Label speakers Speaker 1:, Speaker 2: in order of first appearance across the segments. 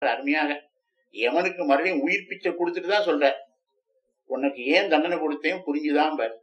Speaker 1: அருமையாக எவனுக்கு மறுபடியும் உயிர் பிச்சை கொடுத்துட்டு தான் சொல்ற உனக்கு ஏன் தண்டனை கொடுத்தேன் புரிஞ்சுதான் பாரு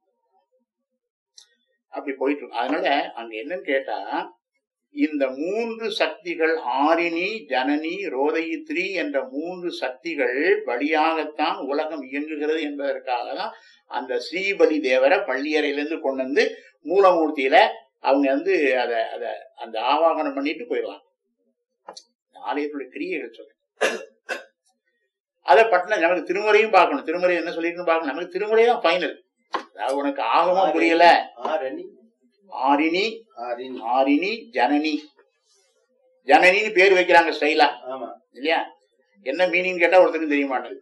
Speaker 1: அப்படி போயிட்டு இருக்கு அதனால அங்க என்னன்னு கேட்டா இந்த மூன்று சக்திகள் ஆரிணி ஜனனி ரோதயித்ரி என்ற மூன்று சக்திகள் வழியாகத்தான் உலகம் இயங்குகிறது என்பதற்காக தான் அந்த ஸ்ரீபலி தேவரை பள்ளியறையிலிருந்து கொண்டு வந்து மூலமூர்த்தியில அவங்க வந்து அத அத அந்த ஆவாகனம் பண்ணிட்டு போயிடலாம் ஆலயத்துடைய கிரியைகள் சொல்றேன் அதை பட்டின நமக்கு திருமுறையும் பார்க்கணும் திருமுறை என்ன சொல்லிருக்குன்னு பார்க்கணும் நமக்கு திருமுறை தான் ஃபைனல் அதாவது உனக்கு ஆகமும் புரியல
Speaker 2: ஆரணி
Speaker 1: ஆரிணி
Speaker 2: ஆரிணி
Speaker 1: ஆரிணி ஜனனி ஜனனின்னு பேர் வைக்கிறாங்க ஸ்டைலா
Speaker 2: ஆமா
Speaker 1: இல்லையா என்ன மீனிங் கேட்டா ஒருத்தருக்கும் தெரிய மாட்டேங்குது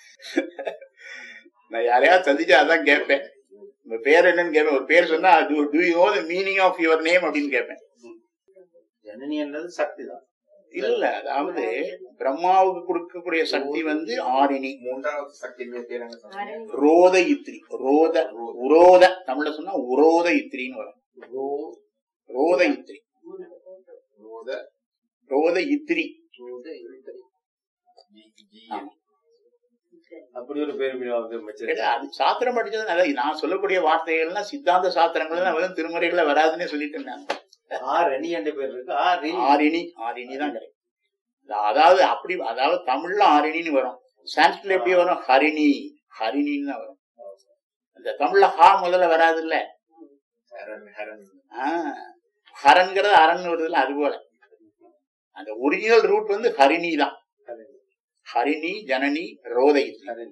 Speaker 1: நான் யாரையாவது சந்திச்சா அதான் கேட்பேன் உங்க பேர் என்னன்னு கேட்பேன் ஒரு பேர் சொன்னா do you know the meaning of your name அப்படின்னு கேட்பேன்
Speaker 2: ஜனனி என்றது சக்தி தான்
Speaker 1: இல்ல அதாவது பிரம்மாவுக்கு கொடுக்கக்கூடிய சக்தி வந்து ஆரிணி
Speaker 3: மூன்றாவது சக்தி பேர் என்ன சொன்னீங்க?
Speaker 1: ரோத இத்திரி ரோத உரோத தமிழ்ல சொன்னா உரோத இத்திரின்னு வரும்
Speaker 2: ரோ-
Speaker 1: ரோத இத்திரி
Speaker 3: ரோத,
Speaker 1: ரோத இத்திரி
Speaker 2: ரோத இழுத்தடி.
Speaker 3: ஜி- ஜி.
Speaker 1: ஆமா.
Speaker 2: அப்படி ஒரு பேர் வந்து
Speaker 1: ஏன்னா,
Speaker 2: வச்சிருக்காங்க
Speaker 1: அது சாத்திரம் படிச்சது அதாவது நான் சொல்லக்கூடிய வார்த்தைகள்லாம் சித்தாந்த சாத்திரங்கள் தான் வெறும் திருமுறைகளை வராதுன்னு சொல்லிட்டு இருந்தாங்க
Speaker 2: ஆரணி என்ற பேர் இருக்கு ஆரிணி
Speaker 1: ஆரிணி ஆரிணி தான் கிடைக்கும் அதாவது அப்படி அதாவது தமிழ்ல ஆரிணின்னு வரும் சான்ஸ்கிரிட்ல எப்படி வரும் ஹரிணி ஹரிணின்னு தான் வரும் இந்த தமிழ்ல ஹா முதல்ல வராது இல்ல
Speaker 3: ஹரன், ஹரன்.
Speaker 1: ஹரன்கிறது அரண் வருதுல்ல அது போல அந்த ஒரிஜினல் ரூட் வந்து ஹரிணி தான்
Speaker 2: ஹரிணி.
Speaker 1: ஹரிணி ஜனனி ரோதை
Speaker 2: ஹரிணி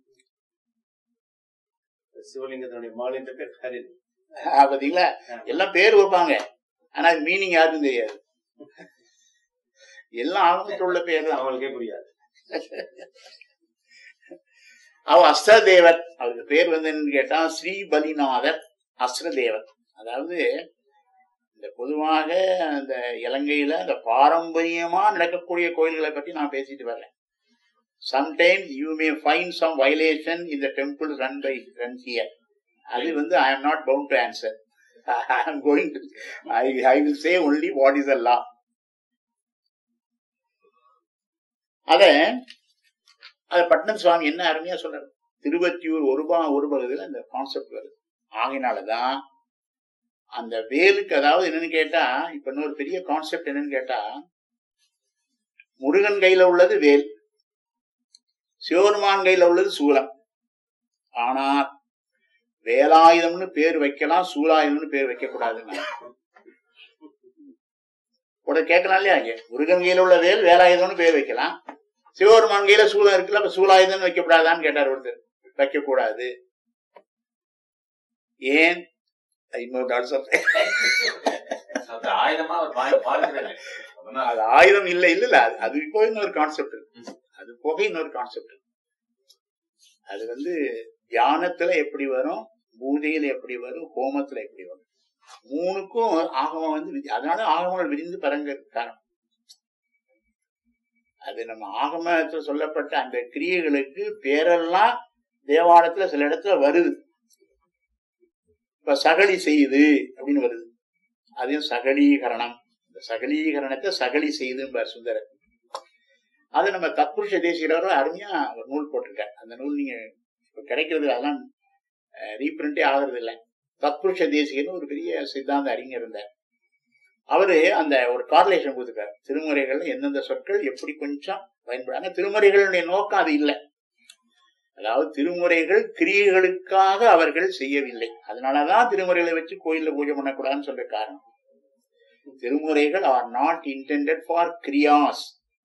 Speaker 2: சிவலிங்கத்தினுடைய மாலின்ற பேர் ஹரிணி
Speaker 1: பாத்தீங்களா எல்லாம் பேர் வைப்பாங்க ஆனா மீனிங் யாருக்கும் தெரியாது எல்லாம் ஆகமத்தில் உள்ள பேர் தான்
Speaker 2: அவங்களுக்கே புரியாது
Speaker 1: அவ அஸ்ரதேவர் அவருக்கு பேர் வந்து என்னன்னு கேட்டா ஸ்ரீ பலிநாதர் அஸ்ரதேவர் அதாவது இந்த பொதுவாக அந்த இலங்கையில அந்த பாரம்பரியமா நடக்கக்கூடிய கோயில்களை பற்றி நான் பேசிட்டு வரேன் sometimes you may fine some violation இந்த temple run by run here அது வந்து I am not bound to answer I am going to I I will say only what is a law அத அத பட்னம் சுவாமி என்ன அருமையா சொல்றாரு திருவத்தியூர் ஒரு பா ஒரு பகுதியில் அந்த கான்செப்ட் வருது ஆகினாலதான் அந்த வேலுக்கு அதாவது என்னன்னு கேட்டா இப்ப இன்னொரு பெரிய கான்செப்ட் என்னன்னு கேட்டா முருகன் கையில உள்ளது வேல் சிவபெருமான் கையில உள்ளது சூலம் ஆனா வேலாயுதம்னு பேர் வைக்கலாம் சூலாயுதம்னு பேர் வைக்க கூடாதுங்க கூட கேட்கலாம் இல்லையா இங்க முருகன் கையில உள்ள வேல் வேலாயுதம்னு பேர் வைக்கலாம் சிவபெருமான் கையில சூலம் இருக்குல்ல அப்ப சூலாயுதம் வைக்கப்படாதான்னு கேட்டார் ஒருத்தர் வைக்க கூடாது ஏன் இன்னொரு டாட் சொல்றேன்
Speaker 3: அது ஆயுதமா அவர் பாய்- பார்க்கிறாரு. அதனால
Speaker 1: அது ஆயுதம் இல்ல இல்ல இல்ல அது- அது போய் இன்னொரு கான்செப்ட் அது போக இன்னொரு கான்செப்ட் அது வந்து தியானத்துல எப்படி வரும் பூஜையில எப்படி வரும் ஹோமத்துல எப்படி வரும் மூணுக்கும் ஆகமம் வந்து விதி- அதனால ஆகமங்கள் விரிந்து பரங்க காரணம் அது நம்ம ஆகமத்துல சொல்லப்பட்ட அந்த கிரியைகளுக்கு பேரெல்லாம் தேவாலயத்துல சில இடத்துல வருது இப்ப சகலி செய்யுது அப்படின்னு வருது அதையும் சகலீகரணம் இந்த சகலீகரணத்தை சகலி செய்தும்பார் சுந்தரர் அது நம்ம தத்புருஷ தேசியரோ அருமையா ஒரு நூல் போட்டிருக்கார் அந்த நூல் நீங்க இப்ப கிடைக்கிறது அதெல்லாம் ரீபிரிண்டே ஆகுறது இல்லை தத்புருஷ தேசிகன்னு ஒரு பெரிய சித்தாந்த அறிஞர் இருந்தார் அவரு அந்த ஒரு கார்லேஷன் கொடுத்துருக்காரு திருமுறைகள்ல எந்தெந்த சொற்கள் எப்படி கொஞ்சம் பயன்படும் ஆனா திருமுறைகளுடைய நோக்கம் அது இல்லை அதாவது திருமுறைகள் கிரியைகளுக்காக அவர்கள் செய்யவில்லை அதனாலதான் திருமுறைகளை வச்சு கோயில்ல பூஜை பண்ணக்கூடாதுன்னு சொல்ற காரணம் திருமுறைகள் ஆர் நாட் இன்டெண்டட் ஃபார் கிரியாஸ்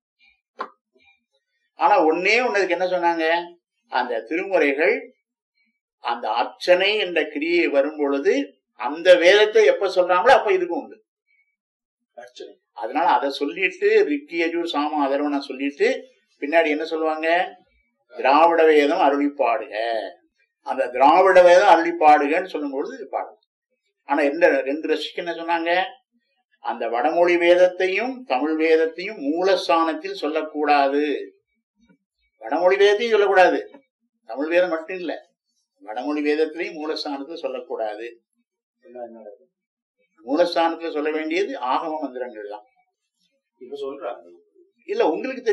Speaker 1: ஆனா ஒன்னே ஒன்னதுக்கு என்ன சொன்னாங்க அந்த திருமுறைகள் அந்த அர்ச்சனை என்ற கிரியை வரும் பொழுது அந்த வேதத்தை எப்ப சொல்றாங்களோ அப்ப இதுக்கும் உண்டு
Speaker 2: அர்ச்சனை
Speaker 1: அதனால அதை சொல்லிட்டு ரிக்கியஜூர் சாம அதர்வனை சொல்லிட்டு பின்னாடி என்ன சொல்லுவாங்க திராவிட வேதம் அருளிப்பாடுக அந்த திராவிட வேதம் அருளிப்பாடுகன்னு சொல்லும்பொழுது இது பாடும் ஆனா எந்த ரெண்டு ரசிக்கு என்ன சொன்னாங்க அந்த வடமொழி வேதத்தையும் தமிழ் வேதத்தையும் மூலஸ்தானத்தில் சொல்லக்கூடாது வடமொழி வேதத்தையும் சொல்லக்கூடாது தமிழ் வேதம் மட்டும் இல்ல வடமொழி வேதத்திலையும் மூலஸ்தானத்தில் சொல்லக்கூடாது
Speaker 2: என்ன நடக்கும்
Speaker 1: மூலஸ்தானத்துல சொல்ல வேண்டியது ஆகம மந்திரங்கள் தான்
Speaker 2: இப்ப சொல்றாங்க
Speaker 1: இல்ல உங்களுக்கு